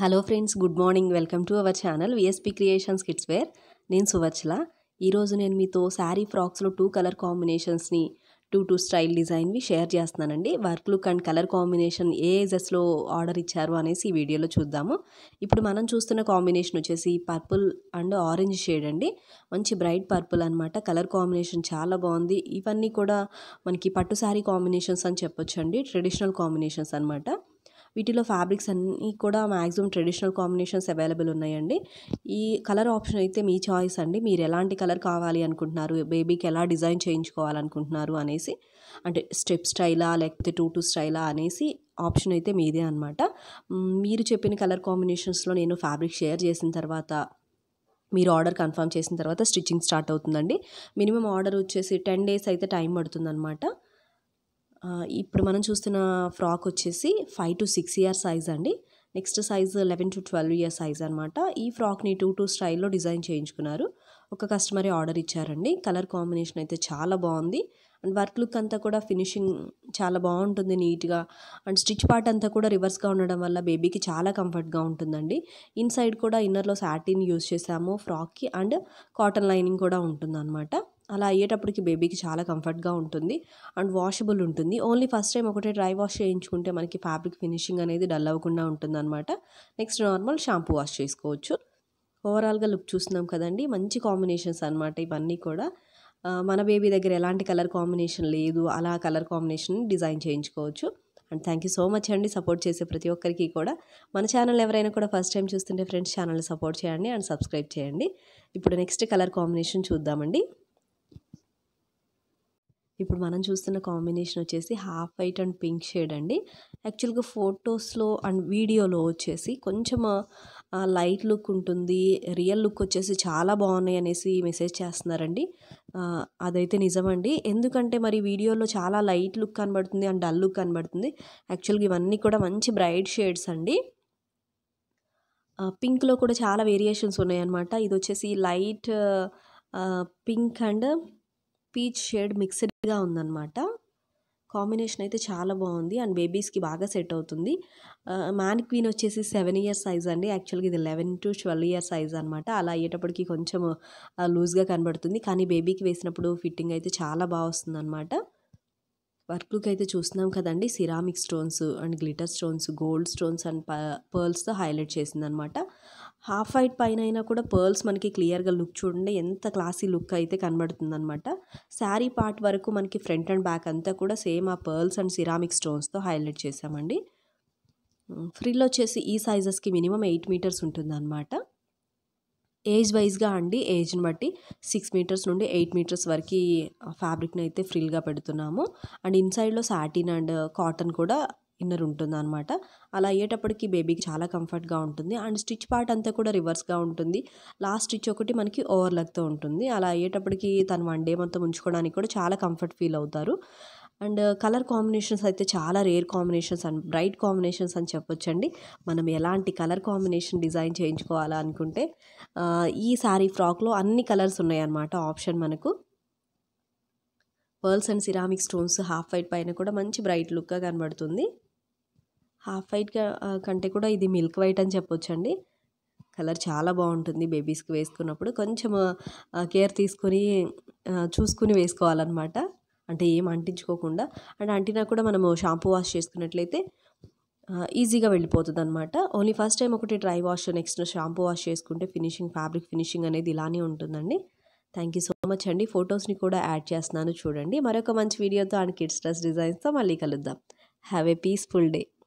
hello friends good morning welcome to our channel VSP creations kids where నేను సువర్చల ఈరోజు నేను మీతో శారీ ఫ్రాక్స్లో టూ కలర్ కాంబినేషన్స్ని టూ టూ స్టైల్ డిజైన్వి షేర్ చేస్తున్నానండి work look and colour combination ఏ ఏజెస్లో ఆర్డర్ ఇచ్చారు అనేసి ఈ వీడియోలో చూద్దాము ఇప్పుడు మనం చూస్తున్న కాంబినేషన్ వచ్చేసి పర్పుల్ అండ్ ఆరెంజ్ షేడ్ అండి మంచి బ్రైట్ పర్పుల్ అనమాట కలర్ కాంబినేషన్ చాలా బాగుంది ఇవన్నీ కూడా మనకి పట్టు శారీ కాంబినేషన్స్ అని చెప్పొచ్చు అండి ట్రెడిషనల్ కాంబినేషన్స్ అనమాట వీటిలో ఫ్యాబ్రిక్స్ అన్నీ కూడా మ్యాక్సిమం ట్రెడిషనల్ కాంబినేషన్స్ అవైలబుల్ ఉన్నాయండి ఈ కలర్ ఆప్షన్ అయితే మీ చాయిస్ అండి మీరు ఎలాంటి కలర్ కావాలి అనుకుంటున్నారు బేబీకి ఎలా డిజైన్ చేయించుకోవాలనుకుంటున్నారు అనేసి అంటే స్టెప్ స్టైలా లేకపోతే టూ టూ స్టైలా అనేసి ఆప్షన్ అయితే మీదే అనమాట మీరు చెప్పిన కలర్ కాంబినేషన్స్లో నేను ఫ్యాబ్రిక్ షేర్ చేసిన తర్వాత మీరు ఆర్డర్ కన్ఫర్మ్ చేసిన తర్వాత స్టిచ్చింగ్ స్టార్ట్ అవుతుందండి మినిమం ఆర్డర్ వచ్చేసి టెన్ డేస్ అయితే టైం పడుతుందన్నమాట ఇప్పుడు మనం చూస్తున్న ఫ్రాక్ వచ్చేసి five to six years size అండి next size eleven to twelve years size అనమాట ఈ ఫ్రాక్ని టూ టూ స్టైల్లో డిజైన్ చేయించుకున్నారు ఒక కస్టమరే ఆర్డర్ ఇచ్చారండి కలర్ కాంబినేషన్ అయితే చాలా బాగుంది అండ్ వర్క్ లుక్ అంతా కూడా ఫినిషింగ్ చాలా బాగుంటుంది నీట్గా అండ్ స్టిచ్ పార్ట్ అంతా కూడా రివర్స్గా ఉండడం వల్ల బేబీకి చాలా కంఫర్ట్గా ఉంటుందండి ఇన్సైడ్ కూడా ఇన్నర్లో సాటిన్ యూస్ చేసాము ఫ్రాక్కి అండ్ కాటన్ లైనింగ్ కూడా ఉంటుందన్నమాట అలా అయ్యేటప్పటికి బేబీకి చాలా కంఫర్ట్గా ఉంటుంది అండ్ వాషబుల్ ఉంటుంది ఓన్లీ ఫస్ట్ టైం ఒకటే డ్రై వాష్ చేయించుకుంటే మనకి ఫ్యాబ్రిక్ ఫినిషింగ్ అనేది డల్ అవ్వకుండా ఉంటుందన్నమాట నెక్స్ట్ నార్మల్ షాంపూ వాష్ చేసుకోవచ్చు ఓవరాల్గా లుక్ చూస్తున్నాం కదండి మంచి కాంబినేషన్స్ అనమాట ఇవన్నీ కూడా మన బేబీ దగ్గర ఎలాంటి కలర్ కాంబినేషన్ లేదు అలా కలర్ కాంబినేషన్ డిజైన్ చేయించుకోవచ్చు and thank you so much అండి సపోర్ట్ చేసే ప్రతి ఒక్కరికి కూడా మన ఛానల్ ఎవరైనా కూడా ఫస్ట్ టైం చూస్తుంటే ఫ్రెండ్స్ ఛానల్ని సపోర్ట్ చేయండి అండ్ సబ్స్క్రైబ్ చేయండి ఇప్పుడు నెక్స్ట్ కలర్ కాంబినేషన్ చూద్దామండి ఇప్పుడు మనం చూస్తున్న కాంబినేషన్ వచ్చేసి half white and pink shade అండి యాక్చువల్గా ఫొటోస్లో అండ్ వీడియోలో వచ్చేసి కొంచెం లైట్ లుక్ ఉంటుంది రియల్ లుక్ వచ్చేసి చాలా బాగున్నాయి అనేసి మెసేజ్ చేస్తున్నారండి అదైతే నిజమండి ఎందుకంటే మరి వీడియోలో చాలా లైట్ లుక్ కనబడుతుంది అండ్ డల్ లుక్ కనబడుతుంది యాక్చువల్గా ఇవన్నీ కూడా మంచి బ్రైట్ షేడ్స్ అండి పింక్లో కూడా చాలా వేరియేషన్స్ ఉన్నాయన్నమాట ఇది వచ్చేసి light pink and peach shade మిక్స్డ్గా ఉందన్నమాట కాంబినేషన్ అయితే చాలా బాగుంది అండ్ బేబీస్కి బాగా సెట్ అవుతుంది మ్యాన్ క్వీన్ వచ్చేసి సెవెన్ ఇయర్స్ సైజ్ అండి యాక్చువల్గా ఇది eleven to twelve years size అనమాట అలా అయ్యేటప్పటికి కొంచెం లూజ్గా కనబడుతుంది కానీ బేబీకి వేసినప్పుడు ఫిట్టింగ్ అయితే చాలా బాగా వస్తుంది అనమాట వర్క్ లుక్ అయితే చూస్తున్నాం కదండి ceramic stones and glitter stones gold stones and పర్ల్స్తో హైలైట్ చేసిందనమాట హాఫ్ వైట్ పైన అయినా కూడా పర్ల్స్ మనకి క్లియర్గా లుక్ చూడండి ఎంత క్లాసీ లుక్ అయితే కనబడుతుంది అనమాట శారీ పార్ట్ వరకు మనకి ఫ్రంట్ అండ్ బ్యాక్ అంతా కూడా సేమ్ ఆ పర్ల్స్ అండ్ సిరామిక్ స్టోన్స్తో హైలైట్ చేసామండి ఫ్రిల్ వచ్చేసి ఈ సైజెస్కి మినిమం ఎయిట్ మీటర్స్ ఉంటుందన్నమాట ఏజ్ వైజ్గా అండి ఏజ్ని బట్టి సిక్స్ మీటర్స్ నుండి ఎయిట్ మీటర్స్ వరకు ఫ్యాబ్రిక్ని అయితే ఫ్రిల్గా పెడుతున్నాము అండ్ ఇన్సైడ్లో సాటిన్ అండ్ కాటన్ కూడా ఇన్నర్ ఉంటుంది అనమాట అలా అయ్యేటప్పటికి బేబీకి చాలా కంఫర్ట్గా ఉంటుంది అండ్ స్టిచ్ పార్ట్ అంతా కూడా రివర్స్గా ఉంటుంది లాస్ట్ స్టిచ్ ఒకటి మనకి ఓవర్లక్తో ఉంటుంది అలా అయ్యేటప్పటికి తను వన్ డే మొత్తం ఉంచుకోవడానికి కూడా చాలా కంఫర్ట్ ఫీల్ అవుతారు అండ్ కలర్ కాంబినేషన్స్ అయితే చాలా rare combinations and bright combinations అని చెప్పొచ్చండి మనం ఎలాంటి కలర్ కాంబినేషన్ డిజైన్ చేయించుకోవాలా అనుకుంటే ఈ శారీ ఫ్రాక్లో అన్ని కలర్స్ ఉన్నాయన్నమాట ఆప్షన్ మనకు pearls and ceramic stones half white పైన కూడా మంచి బ్రైట్ లుక్గా కనబడుతుంది హాఫ్ వైట్ కంటే కూడా ఇది మిల్క్ వైట్ అని చెప్పొచ్చండి కలర్ చాలా బాగుంటుంది బేబీస్కి వేసుకున్నప్పుడు కొంచెం కేర్ తీసుకొని చూసుకుని వేసుకోవాలన్నమాట అంటే ఏం అంటించుకోకుండా అండ్ అంటినా కూడా మనము షాంపూ వాష్ చేసుకున్నట్లయితే ఈజీగా వెళ్ళిపోతుంది అనమాట ఓన్లీ ఫస్ట్ టైం ఒకటి dry wash next shampoo wash చేసుకుంటే ఫినిషింగ్ ఫ్యాబ్రిక్ ఫినిషింగ్ అనేది ఇలానే ఉంటుందండి థ్యాంక్ యూ సో మచ్ అండి ఫొటోస్ని కూడా యాడ్ చేస్తున్నాను చూడండి మరొక మంచి వీడియోతో అండ్ కిడ్స్ డ్రెస్ డిజైన్స్తో మళ్ళీ కలుద్దాం హ్యావ్ ఏ పీస్ఫుల్ డే